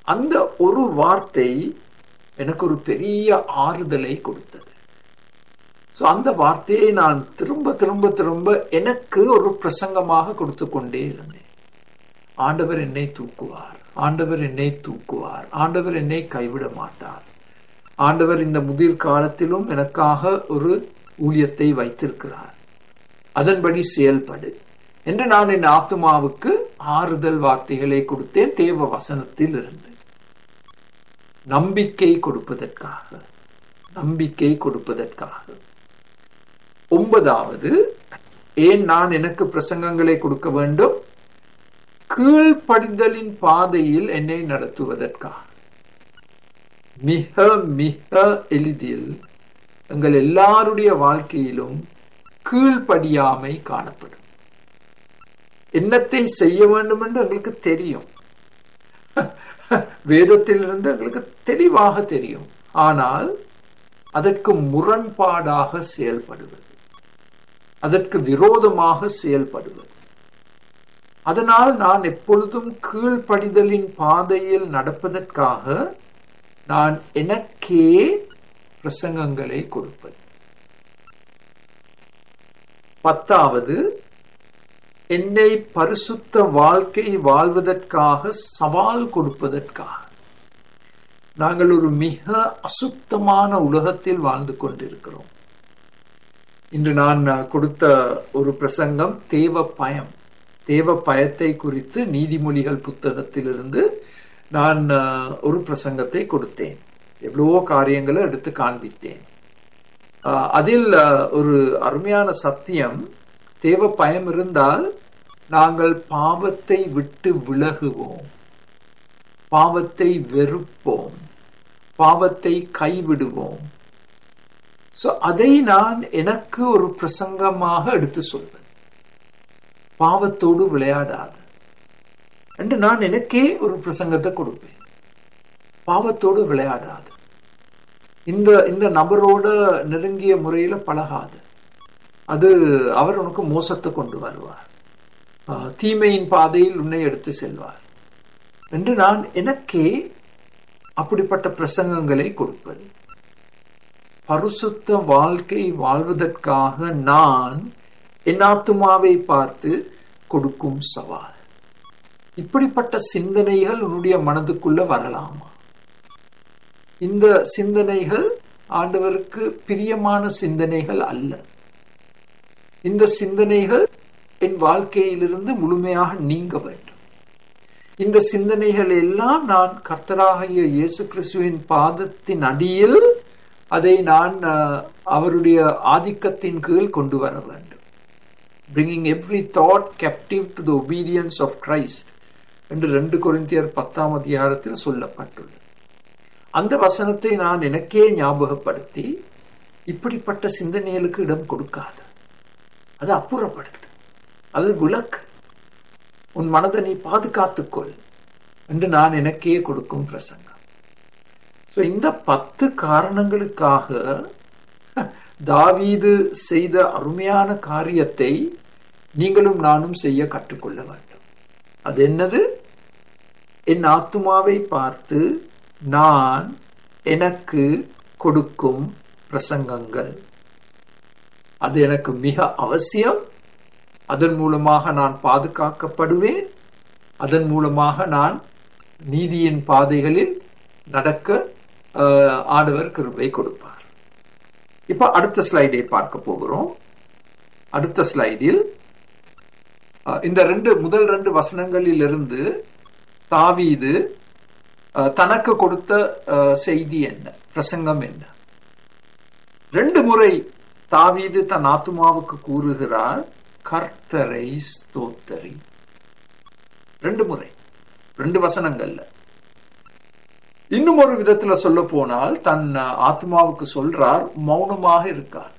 அந்த ஒரு வார்த்தை எனக்கு ஒரு பெரிய ஆறுதலை கொடுத்தது ஸோ அந்த வார்த்தையை நான் திரும்ப திரும்ப திரும்ப எனக்கு ஒரு பிரசங்கமாக கொடுத்து கொண்டே இருந்தேன் ஆண்டவர் என்னை தூக்குவார் ஆண்டவர் என்னை தூக்குவார் ஆண்டவர் என்னை கைவிட மாட்டார் ஆண்டவர் இந்த முதிர் காலத்திலும் எனக்காக ஒரு ஊழியத்தை வைத்திருக்கிறார் அதன்படி செயல்படு என்று நான் என் ஆத்மாவுக்கு ஆறுதல் வார்த்தைகளை கொடுத்தேன் தேவ வசனத்தில் இருந்து நம்பிக்கை கொடுப்பதற்காக நம்பிக்கை கொடுப்பதற்காக ஒன்பதாவது ஏன் நான் எனக்கு பிரசங்கங்களை கொடுக்க வேண்டும் கீழ்ப்படிதலின் பாதையில் என்னை நடத்துவதற்காக மிக மிக எளிதில் எங்கள் எல்லாருடைய வாழ்க்கையிலும் கீழ்ப்படியாமை காணப்படும் என்னத்தை செய்ய வேண்டும் என்று எங்களுக்கு தெரியும் வேதத்திலிருந்து எங்களுக்கு தெளிவாக தெரியும் ஆனால் அதற்கு முரண்பாடாக செயல்படுவது அதற்கு விரோதமாக செயல்படுவது அதனால் நான் எப்பொழுதும் கீழ்ப்படிதலின் பாதையில் நடப்பதற்காக நான் எனக்கே பிரசங்கங்களை கொடுப்பது பத்தாவது என்னை பரிசுத்த வாழ்க்கை வாழ்வதற்காக சவால் கொடுப்பதற்காக நாங்கள் ஒரு மிக அசுத்தமான உலகத்தில் வாழ்ந்து கொண்டிருக்கிறோம் இன்று நான் கொடுத்த ஒரு பிரசங்கம் தேவ பயம் தேவ பயத்தை குறித்து நீதிமொழிகள் புத்தகத்திலிருந்து நான் ஒரு பிரசங்கத்தை கொடுத்தேன் எவ்வளவோ காரியங்களை எடுத்து காண்பித்தேன் அதில் ஒரு அருமையான சத்தியம் தேவ பயம் இருந்தால் நாங்கள் பாவத்தை விட்டு விலகுவோம் பாவத்தை வெறுப்போம் பாவத்தை கைவிடுவோம் சோ அதை நான் எனக்கு ஒரு பிரசங்கமாக எடுத்து சொல்வேன் பாவத்தோடு விளையாடாது என்று நான் எனக்கே ஒரு பிரசங்கத்தை கொடுப்பேன் பாவத்தோடு விளையாடாது இந்த இந்த நபரோட நெருங்கிய முறையில பழகாது அது அவர் உனக்கு மோசத்தை கொண்டு வருவார் தீமையின் பாதையில் உன்னை எடுத்து செல்வார் என்று நான் எனக்கே அப்படிப்பட்ட பிரசங்கங்களை கொடுப்பது பரிசுத்த வாழ்க்கை வாழ்வதற்காக நான் என் ஆத்துமாவை பார்த்து கொடுக்கும் சவால் இப்படிப்பட்ட சிந்தனைகள் உன்னுடைய மனதுக்குள்ள வரலாமா இந்த சிந்தனைகள் ஆண்டவருக்கு பிரியமான சிந்தனைகள் அல்ல இந்த சிந்தனைகள் என் வாழ்க்கையிலிருந்து முழுமையாக நீங்க வேண்டும் இந்த சிந்தனைகள் எல்லாம் நான் கர்த்தராகிய இயேசு கிறிஸ்துவின் பாதத்தின் அடியில் அதை நான் அவருடைய ஆதிக்கத்தின் கீழ் கொண்டு வர வேண்டும் bringing every thought captive to the obedience of Christ என்று ரெண்டு கொரிந்தியர் பத்தாம் அதிகாரத்தில் சொல்லப்பட்டுள்ளது அந்த வசனத்தை நான் எனக்கே ஞாபகப்படுத்தி இப்படிப்பட்ட சிந்தனைகளுக்கு இடம் கொடுக்காது அது அப்புறப்படுத்து அது விளக்கு உன் மனதை நீ பாதுகாத்துக்கொள் என்று நான் எனக்கே கொடுக்கும் பிரசங்கம் ஸோ இந்த பத்து காரணங்களுக்காக தாவீது செய்த அருமையான காரியத்தை நீங்களும் நானும் செய்ய கற்றுக்கொள்ள வேண்டும் அது என்னது என் ஆத்துமாவை பார்த்து நான் எனக்கு கொடுக்கும் பிரசங்கங்கள் அது எனக்கு மிக அவசியம் அதன் மூலமாக நான் பாதுகாக்கப்படுவேன் அதன் மூலமாக நான் நீதியின் பாதைகளில் நடக்க ஆடவர் கிருபை கொடுப்பார் இப்ப அடுத்த ஸ்லைடை பார்க்க போகிறோம் அடுத்த ஸ்லைடில் இந்த ரெண்டு முதல் ரெண்டு வசனங்களில் இருந்து தாவீது தனக்கு கொடுத்த செய்தி என்ன பிரசங்கம் என்ன ரெண்டு முறை தாவீது தன் ஆத்துமாவுக்கு கூறுகிறார் கர்த்தரை ஸ்தோத்தரி ரெண்டு முறை ரெண்டு வசனங்கள்ல இன்னும் ஒரு விதத்துல சொல்ல போனால் தன் ஆத்மாவுக்கு சொல்றார் மௌனமாக இருக்காது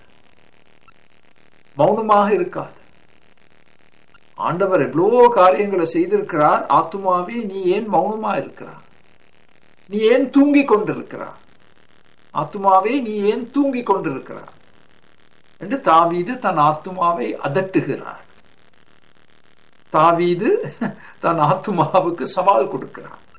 மௌனமாக இருக்காது ஆண்டவர் எவ்வளவோ காரியங்களை செய்திருக்கிறார் ஆத்மாவே நீ ஏன் மௌனமா இருக்கிறார் நீ ஏன் தூங்கி கொண்டிருக்கிறார் ஆத்மாவே நீ ஏன் தூங்கி கொண்டிருக்கிறார் என்று தாவீது தன் ஆத்மாவை அதட்டுகிறார் தாவீது தன் ஆத்மாவுக்கு சவால் கொடுக்கிறார்